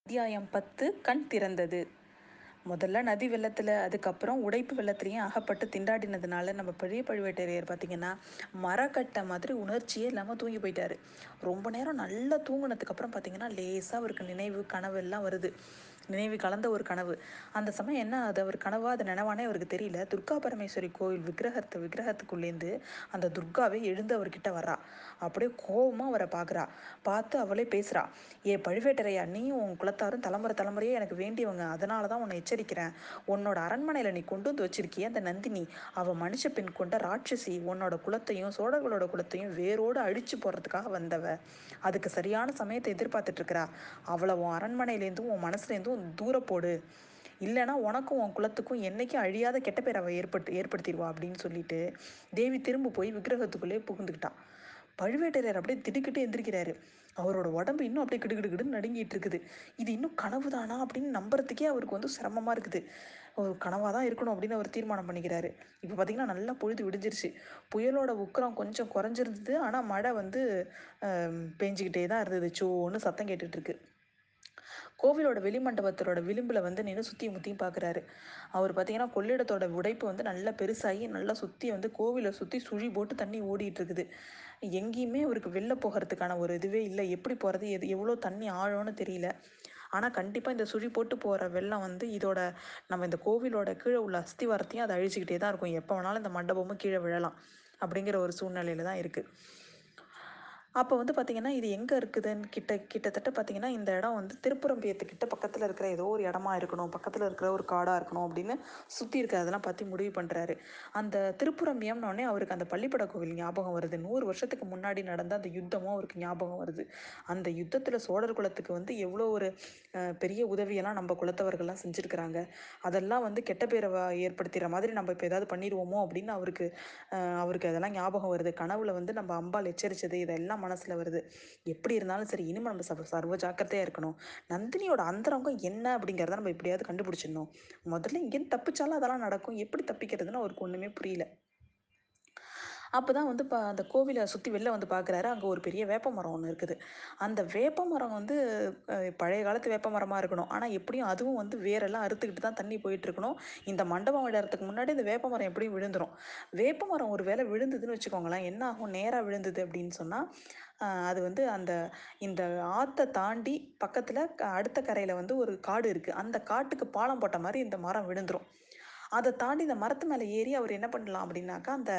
அத்தியாயம் பத்து கண் திறந்தது முதல்ல நதி வெள்ளத்தில் அதுக்கப்புறம் உடைப்பு வெள்ளத்துலேயும் அகப்பட்டு திண்டாடினதுனால நம்ம பெரிய பழுவேட்டரையர் பார்த்தீங்கன்னா மரக்கட்டை மாதிரி உணர்ச்சியே இல்லாமல் தூங்கி போயிட்டாரு ரொம்ப நேரம் நல்லா தூங்கினதுக்கப்புறம் பார்த்தீங்கன்னா லேசாக அவருக்கு நினைவு கனவு எல்லாம் வருது நினைவு கலந்த ஒரு கனவு அந்த சமயம் என்ன அது அவர் கனவா அது நினைவானே அவருக்கு தெரியல துர்கா பரமேஸ்வரி கோயில் விக்கிரகத்தை விக்கிரகத்துக்குள்ளேருந்து அந்த துர்காவே எழுந்து அவர்கிட்ட வர்றா அப்படியே கோபமாக அவரை பார்க்குறா பார்த்து அவளே பேசுகிறா ஏ பழுவேட்டரையா நீயும் உன் குலத்தாரும் தலைமுறை தலைமுறையே எனக்கு வேண்டியவங்க அதனால தான் உன்னை எச்சரிக்கிறேன் உன்னோட அரண்மனையில் நீ கொண்டு வந்து வச்சிருக்கிய அந்த நந்தினி அவள் மனுஷ பெண் கொண்ட ராட்சசி உன்னோட குலத்தையும் சோழர்களோட குலத்தையும் வேரோடு அழிச்சு போடுறதுக்காக வந்தவ அதுக்கு சரியான சமயத்தை எதிர்பார்த்துட்டு இருக்கிறா அவளை உன் அரண்மனையிலேருந்தும் உன் மனசுலேருந்தும் தூர போடு இல்லைனா உனக்கும் உன் குலத்துக்கும் என்னைக்கும் அழியாத கெட்ட பேர் அவள் ஏற்பட்டு ஏற்படுத்திடுவா அப்படின்னு சொல்லிட்டு தேவி திரும்ப போய் விக்கிரகத்துக்குள்ளே புகுந்துக்கிட்டான் பழுவேட்டரையர் அப்படியே திடுக்கிட்டு எந்திரிக்கிறாரு அவரோட உடம்பு இன்னும் அப்படியே கிடுகிடுகிடுன்னு நடுங்கிட்டு இருக்குது இது இன்னும் கனவு தானா அப்படின்னு நம்புறதுக்கே அவருக்கு வந்து சிரமமாக இருக்குது ஒரு கனவாக தான் இருக்கணும் அப்படின்னு அவர் தீர்மானம் பண்ணிக்கிறாரு இப்போ பார்த்தீங்கன்னா நல்லா பொழுது விடிஞ்சிருச்சு புயலோட உக்கரம் கொஞ்சம் குறைஞ்சிருந்தது ஆனால் மழை வந்து பெஞ்சிக்கிட்டே தான் இருந்தது சோன்னு சத்தம் கேட்டுட்டு இருக்கு கோவிலோட வெளிமண்டபத்தோட விளிம்பில் வந்து நின்று சுற்றி முற்றியும் பார்க்குறாரு அவர் பார்த்தீங்கன்னா கொள்ளிடத்தோட உடைப்பு வந்து நல்லா பெருசாகி நல்லா சுற்றி வந்து கோவிலை சுற்றி சுழி போட்டு தண்ணி ஓடிட்டு இருக்குது எங்கேயுமே அவருக்கு வெளில போகிறதுக்கான ஒரு இதுவே இல்லை எப்படி போகிறது எது எவ்வளோ தண்ணி ஆழம்னு தெரியல ஆனால் கண்டிப்பாக இந்த சுழி போட்டு போகிற வெள்ளம் வந்து இதோட நம்ம இந்த கோவிலோட கீழே உள்ள அஸ்திவாரத்தையும் அதை அழிச்சிக்கிட்டே தான் இருக்கும் எப்போ வேணாலும் இந்த மண்டபமும் கீழே விழலாம் அப்படிங்கிற ஒரு சூழ்நிலையில தான் இருக்குது அப்போ வந்து பார்த்திங்கன்னா இது எங்கே இருக்குதுன்னு கிட்ட கிட்டத்தட்ட பார்த்திங்கன்னா இந்த இடம் வந்து திருப்புறம்பியத்துக்கிட்ட பக்கத்தில் இருக்கிற ஏதோ ஒரு இடமா இருக்கணும் பக்கத்தில் இருக்கிற ஒரு காடாக இருக்கணும் அப்படின்னு சுற்றி இருக்க அதெல்லாம் பற்றி முடிவு பண்ணுறாரு அந்த திருப்புறம்பியம்னோடனே அவருக்கு அந்த பள்ளிப்பட கோவில் ஞாபகம் வருது நூறு வருஷத்துக்கு முன்னாடி நடந்த அந்த யுத்தமும் அவருக்கு ஞாபகம் வருது அந்த யுத்தத்தில் சோழர் குலத்துக்கு வந்து எவ்வளோ ஒரு பெரிய உதவியெல்லாம் நம்ம குலத்தவர்கள்லாம் செஞ்சுருக்கிறாங்க அதெல்லாம் வந்து கெட்ட பேரை ஏற்படுத்திகிற மாதிரி நம்ம இப்போ ஏதாவது பண்ணிடுவோமோ அப்படின்னு அவருக்கு அவருக்கு அதெல்லாம் ஞாபகம் வருது கனவுல வந்து நம்ம அம்பாள் எச்சரித்தது இதெல்லாம் மனசில் வருது எப்படி இருந்தாலும் சரி இனிமேல் நம்ம சர்வ சர்வ ஜாக்கிரதையாக இருக்கணும் நந்தினியோட அந்தரங்கம் என்ன அப்படிங்கிறத நம்ம எப்படியாவது கண்டுபிடிச்சிடணும் முதல்ல இங்கேருந்து தப்பிச்சாலும் அதெல்லாம் நடக்கும் எப்படி தப்பிக்கிறதுன்னு அவருக்கு ஒன்றுமே புரியல அப்போ தான் வந்து இப்போ அந்த கோவிலை சுற்றி வெளில வந்து பார்க்குறாரு அங்கே ஒரு பெரிய வேப்ப மரம் ஒன்று இருக்குது அந்த வேப்ப மரம் வந்து பழைய காலத்து வேப்ப மரமாக இருக்கணும் ஆனால் எப்படியும் அதுவும் வந்து வேரெல்லாம் அறுத்துக்கிட்டு தான் தண்ணி போயிட்டு இருக்கணும் இந்த மண்டபம் விடுறதுக்கு முன்னாடி இந்த வேப்ப மரம் எப்படியும் விழுந்துடும் வேப்ப மரம் ஒரு வேளை விழுந்ததுன்னு வச்சுக்கோங்களேன் என்ன ஆகும் நேராக விழுந்தது அப்படின்னு சொன்னால் அது வந்து அந்த இந்த ஆற்றை தாண்டி பக்கத்தில் அடுத்த கரையில் வந்து ஒரு காடு இருக்குது அந்த காட்டுக்கு பாலம் போட்ட மாதிரி இந்த மரம் விழுந்துடும் அதை தாண்டி இந்த மரத்து மேலே ஏறி அவர் என்ன பண்ணலாம் அப்படின்னாக்கா அந்த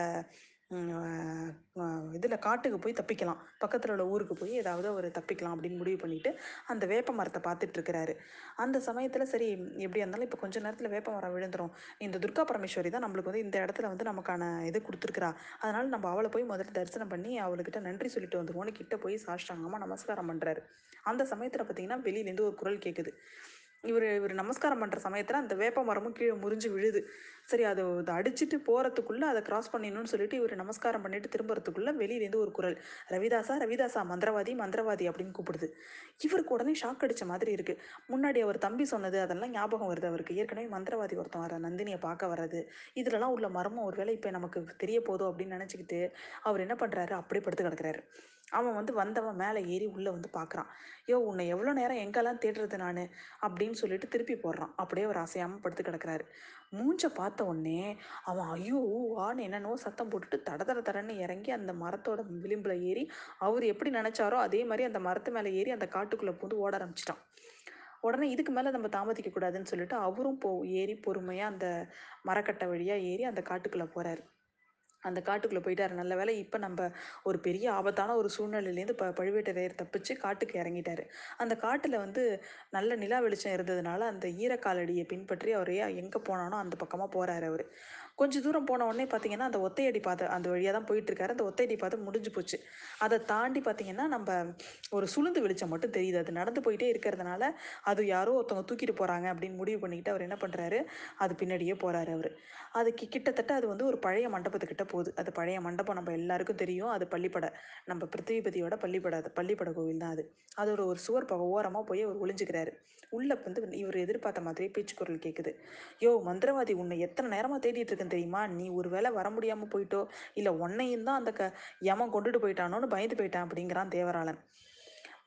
இதில் காட்டுக்கு போய் தப்பிக்கலாம் பக்கத்தில் உள்ள ஊருக்கு போய் ஏதாவது ஒரு தப்பிக்கலாம் அப்படின்னு முடிவு பண்ணிட்டு அந்த வேப்ப மரத்தை பார்த்துட்டு இருக்கிறாரு அந்த சமயத்தில் சரி எப்படியா இருந்தாலும் இப்போ கொஞ்ச நேரத்தில் வேப்ப மரம் விழுந்துடும் இந்த துர்கா பரமேஸ்வரி தான் நம்மளுக்கு வந்து இந்த இடத்துல வந்து நமக்கான இது கொடுத்துருக்குறா அதனால் நம்ம அவளை போய் முதல்ல தரிசனம் பண்ணி அவளுக்கிட்ட நன்றி சொல்லிட்டு வந்துருவோன்னு கிட்ட போய் சாஷ்டாங்கமாக நமஸ்காரம் பண்ணுறாரு அந்த சமயத்தில் பார்த்தீங்கன்னா வெளியிலேருந்து ஒரு குரல் கேட்குது இவர் இவர் நமஸ்காரம் பண்ணுற சமயத்தில் அந்த வேப்ப மரமும் கீழே முறிஞ்சு விழுது சரி அதை அதை அடிச்சுட்டு போகிறதுக்குள்ளே அதை கிராஸ் பண்ணிடணும்னு சொல்லிட்டு இவர் நமஸ்காரம் பண்ணிட்டு திரும்புறதுக்குள்ளே வெளியிலேருந்து ஒரு குரல் ரவிதாசா ரவிதாசா மந்திரவாதி மந்திரவாதி அப்படின்னு கூப்பிடுது இவருக்கு உடனே ஷாக் அடித்த மாதிரி இருக்குது முன்னாடி அவர் தம்பி சொன்னது அதெல்லாம் ஞாபகம் வருது அவருக்கு ஏற்கனவே மந்திரவாதி ஒருத்தன் வர நந்தினியை பார்க்க வர்றது இதுலலாம் உள்ள மர்மம் ஒரு வேளை இப்போ நமக்கு தெரிய போதும் அப்படின்னு நினச்சிக்கிட்டு அவர் என்ன பண்ணுறாரு அப்படியே படுத்து கிடக்குறாரு அவன் வந்து வந்தவன் மேலே ஏறி உள்ளே வந்து பார்க்குறான் யோ உன்னை எவ்வளோ நேரம் எங்கெல்லாம் தேடுறது நான் அப்படின்னு சொல்லிட்டு திருப்பி போடுறான் அப்படியே அவர் அசையாமல் படுத்து கிடக்குறாரு மூஞ்ச பார்த்த உடனே அவன் ஐயோ ஆன்னு என்னென்னவோ சத்தம் போட்டுட்டு தட தட தடன்னு இறங்கி அந்த மரத்தோட விளிம்பில் ஏறி அவர் எப்படி நினச்சாரோ அதே மாதிரி அந்த மரத்து மேலே ஏறி அந்த காட்டுக்குள்ளே பூந்து ஓட ஆரம்பிச்சிட்டான் உடனே இதுக்கு மேலே நம்ம தாமதிக்க கூடாதுன்னு சொல்லிட்டு அவரும் போ ஏறி பொறுமையாக அந்த மரக்கட்டை வழியாக ஏறி அந்த காட்டுக்குள்ளே போகிறாரு அந்த காட்டுக்குள்ளே போயிட்டாரு நல்ல வேலை இப்போ நம்ம ஒரு பெரிய ஆபத்தான ஒரு சூழ்நிலையிலேருந்து ப பழுவேட்டரையர் தப்பிச்சு காட்டுக்கு இறங்கிட்டாரு அந்த காட்டில் வந்து நல்ல நிலா வெளிச்சம் இருந்ததுனால அந்த ஈரக்காலடியை பின்பற்றி அவர் எங்கே போனானோ அந்த பக்கமாக போகிறாரு அவர் கொஞ்சம் தூரம் போன உடனே பார்த்தீங்கன்னா அந்த ஒத்தையடி பாதை அந்த வழியாக தான் போயிட்டுருக்காரு அந்த ஒத்தையடி பாதை முடிஞ்சு போச்சு அதை தாண்டி பார்த்தீங்கன்னா நம்ம ஒரு சுளுந்து வெளிச்சம் மட்டும் தெரியுது அது நடந்து போயிட்டே இருக்கிறதுனால அது யாரோ ஒருத்தவங்க தூக்கிட்டு போகிறாங்க அப்படின்னு முடிவு பண்ணிக்கிட்டு அவர் என்ன பண்ணுறாரு அது பின்னாடியே போகிறாரு அவர் அதுக்கு கிட்டத்தட்ட அது வந்து ஒரு பழைய மண்டபத்துக்கிட்ட போகுது அது பழைய மண்டபம் நம்ம எல்லாருக்கும் தெரியும் அது பள்ளிப்படை நம்ம பிருத்திவிபதியோட பள்ளிப்படை அது பள்ளிப்படை கோவில் தான் அது அதோட ஒரு சுவர் பக ஓரமாக போய் அவர் ஒளிஞ்சுக்கிறாரு உள்ள வந்து இவர் எதிர்பார்த்த மாதிரியே பேச்சு குரல் கேட்குது யோ மந்திரவாதி உன்னை எத்தனை நேரமாக தேடிட்டு இருக்கேன் தெரியுமா நீ ஒரு வேளை வர முடியாமல் போயிட்டோ இல்லை உன்னையும் தான் அந்த க யமன் கொண்டுட்டு போயிட்டானோன்னு பயந்து போயிட்டான் அப்படிங்கிறான் தேவராளன்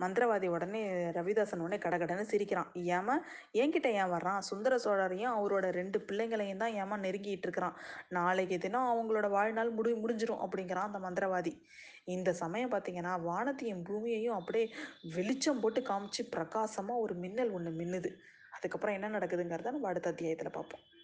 மந்திரவாதி உடனே ரவிதாசன் உடனே கடகடன்னு சிரிக்கிறான் ஏமா என்கிட்ட ஏன் வர்றான் சுந்தர சோழரையும் அவரோட ரெண்டு பிள்ளைங்களையும் தான் ஏமா நெருங்கிட்டு இருக்கிறான் நாளைக்கு தினம் அவங்களோட வாழ்நாள் முடி முடிஞ்சிடும் அப்படிங்கிறான் அந்த மந்திரவாதி இந்த சமயம் பார்த்தீங்கன்னா வானத்தையும் பூமியையும் அப்படியே வெளிச்சம் போட்டு காமிச்சு பிரகாசமாக ஒரு மின்னல் ஒன்று மின்னுது அதுக்கப்புறம் என்ன நடக்குதுங்கிறத நம்ம அடுத்த அத்தியாயத்தில் பார்ப்போம்